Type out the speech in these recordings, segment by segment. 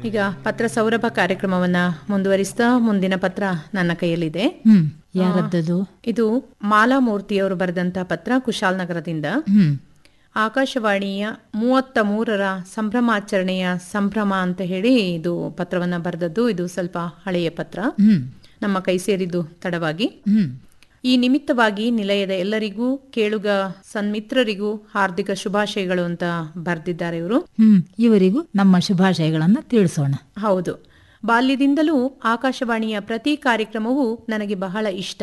ಈಗ ಪತ್ರ ಸೌರಭ ಕಾರ್ಯಕ್ರಮವನ್ನ ಮುಂದುವರಿಸ್ತಾ ಮುಂದಿನ ಪತ್ರ ನನ್ನ ಕೈಯಲ್ಲಿದೆ ಹ್ಮ್ ಯಾರದ್ದದು ಇದು ಮಾಲಾ ಮೂರ್ತಿಯವರು ಬರೆದಂತ ಪತ್ರ ಕುಶಾಲನಗರದಿಂದ ಹ್ಮ್ ಆಕಾಶವಾಣಿಯ ಮೂವತ್ತ ಮೂರರ ಸಂಭ್ರಮಾಚರಣೆಯ ಸಂಭ್ರಮ ಅಂತ ಹೇಳಿ ಇದು ಪತ್ರವನ್ನ ಬರೆದದ್ದು ಇದು ಸ್ವಲ್ಪ ಹಳೆಯ ಪತ್ರ ಹ್ಮ್ ನಮ್ಮ ಕೈ ಸೇರಿದ್ದು ತಡವಾಗಿ ಹ್ಮ್ ಈ ನಿಮಿತ್ತವಾಗಿ ನಿಲಯದ ಎಲ್ಲರಿಗೂ ಕೇಳುಗ ಸನ್ಮಿತ್ರರಿಗೂ ಹಾರ್ದಿಕ ಶುಭಾಶಯಗಳು ಅಂತ ಬರೆದಿದ್ದಾರೆ ಇವರು ಹ್ಮ್ ಇವರಿಗೂ ನಮ್ಮ ಶುಭಾಶಯಗಳನ್ನ ತಿಳಿಸೋಣ ಹೌದು ಬಾಲ್ಯದಿಂದಲೂ ಆಕಾಶವಾಣಿಯ ಪ್ರತಿ ಕಾರ್ಯಕ್ರಮವೂ ನನಗೆ ಬಹಳ ಇಷ್ಟ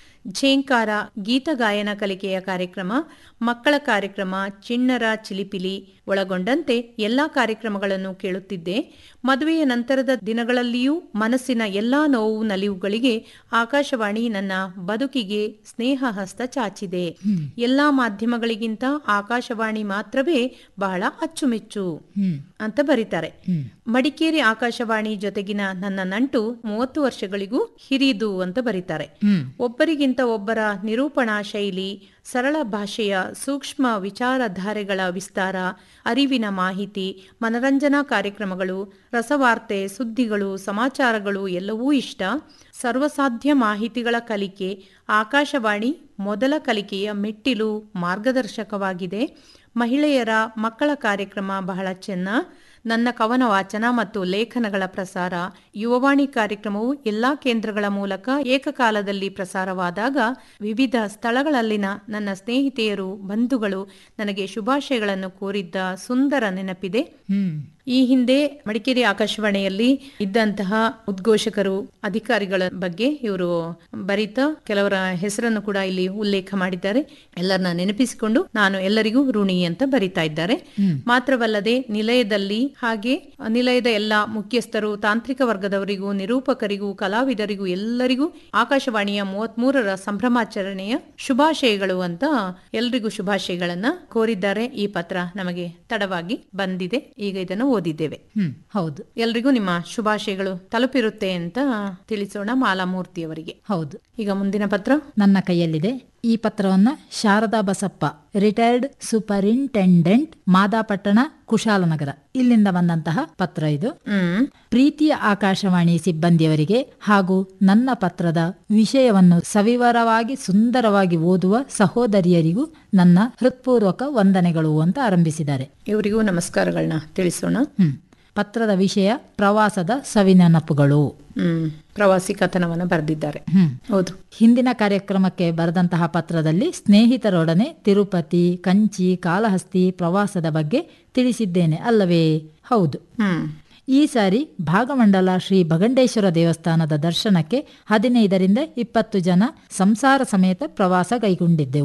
ಝೇಂಕಾರ ಗೀತ ಗಾಯನ ಕಲಿಕೆಯ ಕಾರ್ಯಕ್ರಮ ಮಕ್ಕಳ ಕಾರ್ಯಕ್ರಮ ಚಿಣ್ಣರ ಚಿಲಿಪಿಲಿ ಒಳಗೊಂಡಂತೆ ಎಲ್ಲಾ ಕಾರ್ಯಕ್ರಮಗಳನ್ನು ಕೇಳುತ್ತಿದ್ದೆ ಮದುವೆಯ ನಂತರದ ದಿನಗಳಲ್ಲಿಯೂ ಮನಸ್ಸಿನ ಎಲ್ಲಾ ನೋವು ನಲಿವುಗಳಿಗೆ ಆಕಾಶವಾಣಿ ನನ್ನ ಬದುಕಿಗೆ ಸ್ನೇಹ ಹಸ್ತ ಚಾಚಿದೆ ಎಲ್ಲಾ ಮಾಧ್ಯಮಗಳಿಗಿಂತ ಆಕಾಶವಾಣಿ ಮಾತ್ರವೇ ಬಹಳ ಅಚ್ಚುಮೆಚ್ಚು ಹ್ಮ್ ಅಂತ ಬರೀತಾರೆ ಮಡಿಕೇರಿ ಆಕಾಶವಾಣಿ ಜೊತೆಗಿನ ನನ್ನ ನಂಟು ಮೂವತ್ತು ವರ್ಷಗಳಿಗೂ ಹಿರಿದು ಅಂತ ಬರೀತಾರೆ ಹ್ಮ್ ಒಬ್ಬರಿಗಿಂತ ಒಬ್ಬರ ನಿರೂಪಣಾ ಶೈಲಿ ಸರಳ ಭಾಷೆಯ ಸೂಕ್ಷ್ಮ ವಿಚಾರಧಾರೆಗಳ ವಿಸ್ತಾರ ಅರಿವಿನ ಮಾಹಿತಿ ಮನರಂಜನಾ ಕಾರ್ಯಕ್ರಮಗಳು ರಸವಾರ್ತೆ ಸುದ್ದಿಗಳು ಸಮಾಚಾರಗಳು ಎಲ್ಲವೂ ಇಷ್ಟ ಸರ್ವಸಾಧ್ಯ ಮಾಹಿತಿಗಳ ಕಲಿಕೆ ಆಕಾಶವಾಣಿ ಮೊದಲ ಕಲಿಕೆಯ ಮೆಟ್ಟಿಲು ಮಾರ್ಗದರ್ಶಕವಾಗಿದೆ ಮಹಿಳೆಯರ ಮಕ್ಕಳ ಕಾರ್ಯಕ್ರಮ ಬಹಳ ಚೆನ್ನ ನನ್ನ ಕವನ ವಾಚನ ಮತ್ತು ಲೇಖನಗಳ ಪ್ರಸಾರ ಯುವವಾಣಿ ಕಾರ್ಯಕ್ರಮವು ಎಲ್ಲಾ ಕೇಂದ್ರಗಳ ಮೂಲಕ ಏಕಕಾಲದಲ್ಲಿ ಪ್ರಸಾರವಾದಾಗ ವಿವಿಧ ಸ್ಥಳಗಳಲ್ಲಿನ ನನ್ನ ಸ್ನೇಹಿತೆಯರು ಬಂಧುಗಳು ನನಗೆ ಶುಭಾಶಯಗಳನ್ನು ಕೋರಿದ್ದ ಸುಂದರ ನೆನಪಿದೆ ಹ್ಮ್ ಈ ಹಿಂದೆ ಮಡಿಕೇರಿ ಆಕಾಶವಾಣಿಯಲ್ಲಿ ಇದ್ದಂತಹ ಉದ್ಘೋಷಕರು ಅಧಿಕಾರಿಗಳ ಬಗ್ಗೆ ಇವರು ಬರಿತಾ ಕೆಲವರ ಹೆಸರನ್ನು ಕೂಡ ಇಲ್ಲಿ ಉಲ್ಲೇಖ ಮಾಡಿದ್ದಾರೆ ಎಲ್ಲರನ್ನ ನೆನಪಿಸಿಕೊಂಡು ನಾನು ಎಲ್ಲರಿಗೂ ಋಣಿ ಅಂತ ಬರಿತಾ ಇದ್ದಾರೆ ಮಾತ್ರವಲ್ಲದೆ ನಿಲಯದಲ್ಲಿ ಹಾಗೆ ನಿಲಯದ ಎಲ್ಲ ಮುಖ್ಯಸ್ಥರು ತಾಂತ್ರಿಕ ವರ್ಗದವರಿಗೂ ನಿರೂಪಕರಿಗೂ ಕಲಾವಿದರಿಗೂ ಎಲ್ಲರಿಗೂ ಆಕಾಶವಾಣಿಯ ಮೂವತ್ಮೂರರ ಸಂಭ್ರಮಾಚರಣೆಯ ಶುಭಾಶಯಗಳು ಅಂತ ಎಲ್ರಿಗೂ ಶುಭಾಶಯಗಳನ್ನ ಕೋರಿದ್ದಾರೆ ಈ ಪತ್ರ ನಮಗೆ ತಡವಾಗಿ ಬಂದಿದೆ ಈಗ ಇದನ್ನು ಓದಿದ್ದೇವೆ ಹ್ಮ್ ಹೌದು ಎಲ್ರಿಗೂ ನಿಮ್ಮ ಶುಭಾಶಯಗಳು ತಲುಪಿರುತ್ತೆ ಅಂತ ತಿಳಿಸೋಣ ಮಾಲಾಮೂರ್ತಿಯವರಿಗೆ ಹೌದು ಈಗ ಮುಂದಿನ ಪತ್ರ ನನ್ನ ಕೈಯಲ್ಲಿದೆ ಈ ಪತ್ರವನ್ನ ಶಾರದಾ ಬಸಪ್ಪ ರಿಟೈರ್ಡ್ ಸೂಪರಿಂಟೆಂಡೆಂಟ್ ಮಾದಾಪಟ್ಟಣ ಕುಶಾಲನಗರ ಇಲ್ಲಿಂದ ಬಂದಂತಹ ಪತ್ರ ಇದು ಹ್ಮ್ ಪ್ರೀತಿಯ ಆಕಾಶವಾಣಿ ಸಿಬ್ಬಂದಿಯವರಿಗೆ ಹಾಗೂ ನನ್ನ ಪತ್ರದ ವಿಷಯವನ್ನು ಸವಿವರವಾಗಿ ಸುಂದರವಾಗಿ ಓದುವ ಸಹೋದರಿಯರಿಗೂ ನನ್ನ ಹೃತ್ಪೂರ್ವಕ ವಂದನೆಗಳು ಅಂತ ಆರಂಭಿಸಿದ್ದಾರೆ ಇವರಿಗೂ ನಮಸ್ಕಾರಗಳನ್ನ ತಿಳಿಸೋಣ ಹ್ಮ್ ಪತ್ರದ ವಿಷಯ ಪ್ರವಾಸದ ಸವಿನೆನಪುಗಳು ಹ್ಮ್ ಪ್ರವಾಸಿ ಕಥನವನ್ನ ಬರೆದಿದ್ದಾರೆ ಹ್ಮ್ ಹೌದು ಹಿಂದಿನ ಕಾರ್ಯಕ್ರಮಕ್ಕೆ ಬರೆದಂತಹ ಪತ್ರದಲ್ಲಿ ಸ್ನೇಹಿತರೊಡನೆ ತಿರುಪತಿ ಕಂಚಿ ಕಾಲಹಸ್ತಿ ಪ್ರವಾಸದ ಬಗ್ಗೆ ತಿಳಿಸಿದ್ದೇನೆ ಅಲ್ಲವೇ ಹೌದು ಹ್ಮ್ ಈ ಸಾರಿ ಭಾಗಮಂಡಲ ಶ್ರೀ ಭಗಂಡೇಶ್ವರ ದೇವಸ್ಥಾನದ ದರ್ಶನಕ್ಕೆ ಹದಿನೈದರಿಂದ ಇಪ್ಪತ್ತು ಜನ ಸಂಸಾರ ಸಮೇತ ಪ್ರವಾಸ ಕೈಗೊಂಡಿದ್ದೆವು